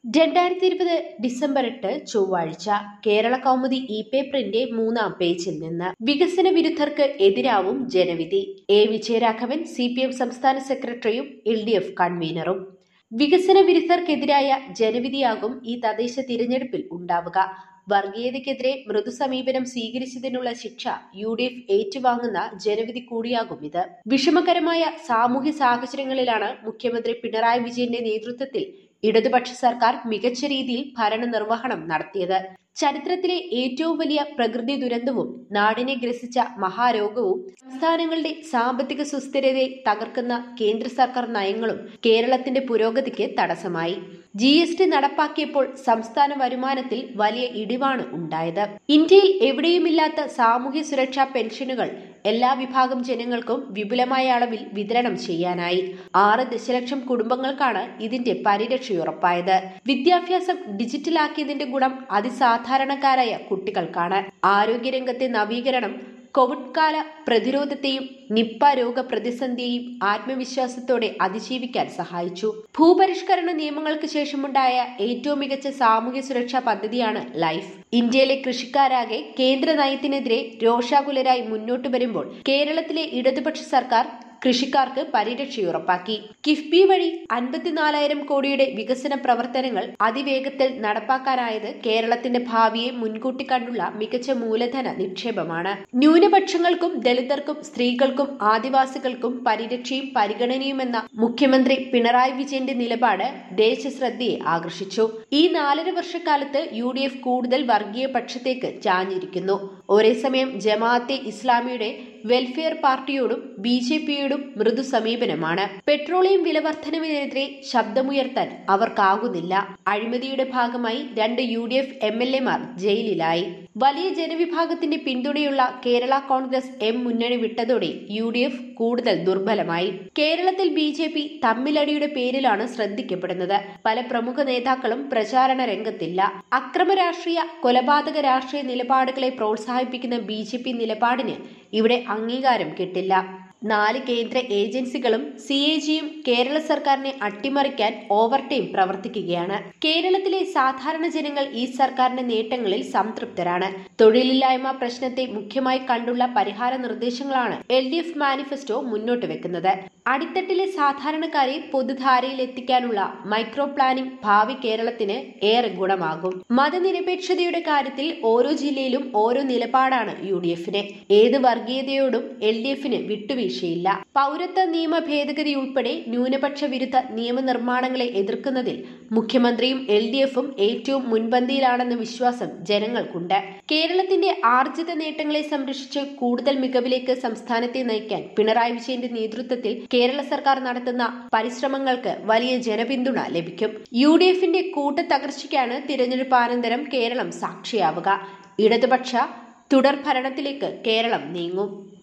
രണ്ടായിരത്തി ഇരുപത് ഡിസംബർ എട്ട് ചൊവ്വാഴ്ച കേരള കൗമുദി ഇ പേപ്പറിന്റെ മൂന്നാം പേജിൽ നിന്ന് വികസന വിരുദ്ധർക്ക് എതിരാവും ജനവിധി A Vijayaraghavan C P M സംസ്ഥാന സെക്രട്ടറിയും എൽ ഡി എഫ് കൺവീനറും വികസന വിരുദ്ധർക്കെതിരായ ജനവിധിയാകും ഈ തദ്ദേശ തിരഞ്ഞെടുപ്പിൽ ഉണ്ടാവുക വർഗീയതയ്ക്കെതിരെ മൃദു സമീപനം സ്വീകരിച്ചതിനുള്ള ശിക്ഷ യു ഡി എഫ് ഏറ്റുവാങ്ങുന്ന ജനവിധി കൂടിയാകും ഇത് വിഷമകരമായ സാമൂഹ്യ സാഹചര്യങ്ങളിലാണ് മുഖ്യമന്ത്രി പിണറായി വിജയന്റെ നേതൃത്വത്തിൽ ഇടതുപക്ഷ സർക്കാർ മികച്ച രീതിയിൽ ഭരണനിർവഹണം നടത്തിയത് ചരിത്രത്തിലെ ഏറ്റവും വലിയ പ്രകൃതി ദുരന്തവും നാടിനെ ഗ്രസിച്ച മഹാരോഗവും സംസ്ഥാനങ്ങളുടെ സാമ്പത്തിക സുസ്ഥിരതയെ തകർക്കുന്ന കേന്ദ്ര സർക്കാർ നയങ്ങളും കേരളത്തിന്റെ പുരോഗതിക്ക് തടസ്സമായി ജി എസ് ടി നടപ്പാക്കിയപ്പോൾ സംസ്ഥാന വരുമാനത്തിൽ വലിയ ഇടിവാണ് ഉണ്ടായത് ഇന്ത്യയിൽ എവിടെയുമില്ലാത്ത സാമൂഹ്യ സുരക്ഷാ പെൻഷനുകൾ എല്ലാ വിഭാഗം ജനങ്ങൾക്കും വിപുലമായ അളവിൽ വിതരണം ചെയ്യാനായി ആറ് ദശലക്ഷം കുടുംബങ്ങൾക്കാണ് ഇതിന്റെ പരിരക്ഷയുറപ്പായത് വിദ്യാഭ്യാസം ഡിജിറ്റലാക്കിയതിന്റെ ഗുണം അതിസാധാരണക്കാരായ കുട്ടികൾക്കാണ് ആരോഗ്യരംഗത്തെ നവീകരണം കോവിഡ് കാല പ്രതിരോധത്തെയും നിപ്പ രോഗ പ്രതിസന്ധിയെയും ആത്മവിശ്വാസത്തോടെ അതിജീവിക്കാൻ സഹായിച്ചു ഭൂപരിഷ്കരണ നിയമങ്ങൾക്ക് ശേഷമുണ്ടായ ഏറ്റവും മികച്ച സാമൂഹ്യ സുരക്ഷാ പദ്ധതിയാണ് ലൈഫ് ഇന്ത്യയിലെ കൃഷിക്കാരാകെ കേന്ദ്ര നയത്തിനെതിരെ രോഷാകുലരായി മുന്നോട്ട് വരുമ്പോൾ കേരളത്തിലെ ഇടതുപക്ഷ സർക്കാർ കൃഷിക്കാർക്ക് പരിരക്ഷയുറപ്പാക്കി കിഫ്ബി വഴി അൻപത്തിനാലായിരം കോടിയുടെ വികസന പ്രവർത്തനങ്ങൾ അതിവേഗത്തിൽ നടപ്പാക്കാനായത് കേരളത്തിന്റെ ഭാവിയെ മുൻകൂട്ടി കണ്ടുള്ള മികച്ച മൂലധന നിക്ഷേപമാണ് ന്യൂനപക്ഷങ്ങൾക്കും ദളിതർക്കും സ്ത്രീകൾക്കും ആദിവാസികൾക്കും പരിരക്ഷയും പരിഗണനയുമെന്ന മുഖ്യമന്ത്രി പിണറായി വിജയന്റെ നിലപാട് ദേശശ്രദ്ധയെ ആകർഷിച്ചു ഈ നാലര വർഷക്കാലത്ത് യു ഡി എഫ് കൂടുതൽ വർഗീയ പക്ഷത്തേക്ക് ചാഞ്ഞിരിക്കുന്നു ഒരേസമയം ജമാഅത്തെ ഇസ്ലാമിയുടെ വെൽഫെയർ പാർട്ടിയോടും ബി ജെ പിയോടും മൃദു സമീപനമാണ് പെട്രോളിയം വിലവർദ്ധനവിനെതിരെ ശബ്ദമുയർത്താൻ അവർക്കാകുന്നില്ല അഴിമതിയുടെ ഭാഗമായി രണ്ട് U D F M L എമാർ ജയിലിലായി വലിയ ജനവിഭാഗത്തിന്റെ പിന്തുണയുള്ള കേരള കോൺഗ്രസ് എം മുന്നണി വിട്ടതോടെ യു ഡി എഫ് കൂടുതൽ ദുർബലമായി കേരളത്തിൽ ബി ജെ പി തമ്മിലടിയുടെ പേരിലാണ് ശ്രദ്ധിക്കപ്പെടുന്നത് പല പ്രമുഖ നേതാക്കളും പ്രചാരണ രംഗത്തില്ല അക്രമ രാഷ്ട്രീയ കൊലപാതക രാഷ്ട്രീയ നിലപാടുകളെ പ്രോത്സാഹിപ്പിക്കുന്ന ബി ജെ പി നിലപാടിന് ഇവിടെ അംഗീകാരം കിട്ടില്ല നാല് കേന്ദ്ര ഏജൻസികളും സി എ ജിയും കേരള സർക്കാരിനെ അട്ടിമറിക്കാൻ ഓവർടൈം പ്രവർത്തിക്കുകയാണ് കേരളത്തിലെ സാധാരണ ജനങ്ങൾ ഈ സർക്കാരിന്റെ നേട്ടങ്ങളിൽ സംതൃപ്തരാണ് തൊഴിലില്ലായ്മ പ്രശ്നത്തെ മുഖ്യമായി കണ്ടുള്ള പരിഹാര നിർദ്ദേശങ്ങളാണ് എൽ ഡി എഫ് മാനിഫെസ്റ്റോ മുന്നോട്ട് വെക്കുന്നത് അടിത്തട്ടിലെ സാധാരണക്കാരെ പൊതുധാരയിൽ എത്തിക്കാനുള്ള മൈക്രോ പ്ലാനിംഗ് ഭാവി കേരളത്തിന് ഏറെ ഗുണമാകും മതനിരപേക്ഷതയുടെ കാര്യത്തിൽ ഓരോ ജില്ലയിലും ഓരോ നിലപാടാണ് യു ഡി എഫിന് ഏത് വർഗീയതയോടും എൽ ഡി എഫിന് വിട്ടുവീഴ്ചയില്ല പൗരത്വ നിയമ ഭേദഗതി ഉൾപ്പെടെ ന്യൂനപക്ഷ വിരുദ്ധ നിയമനിർമ്മാണങ്ങളെ എതിർക്കുന്നതിൽ മുഖ്യമന്ത്രിയും എൽ ഡി എഫും ഏറ്റവും മുൻപന്തിയിലാണെന്ന വിശ്വാസം ജനങ്ങൾക്കുണ്ട് കേരളത്തിന്റെ ആർജിത നേട്ടങ്ങളെ സംരക്ഷിച്ച് കൂടുതൽ മികവിലേക്ക് സംസ്ഥാനത്തെ നയിക്കാൻ പിണറായി വിജയന്റെ നേതൃത്വത്തിൽ കേരള സർക്കാർ നടത്തുന്ന പരിശ്രമങ്ങൾക്ക് വലിയ ജനപിന്തുണ ലഭിക്കും യു ഡി എഫിന്റെ കൂട്ടത്തകർച്ചയ്ക്കാണ് തിരഞ്ഞെടുപ്പാനന്തരം കേരളം സാക്ഷിയാവുക ഇടതുപക്ഷ തുടർ ഭരണത്തിലേക്ക് കേരളം നീങ്ങും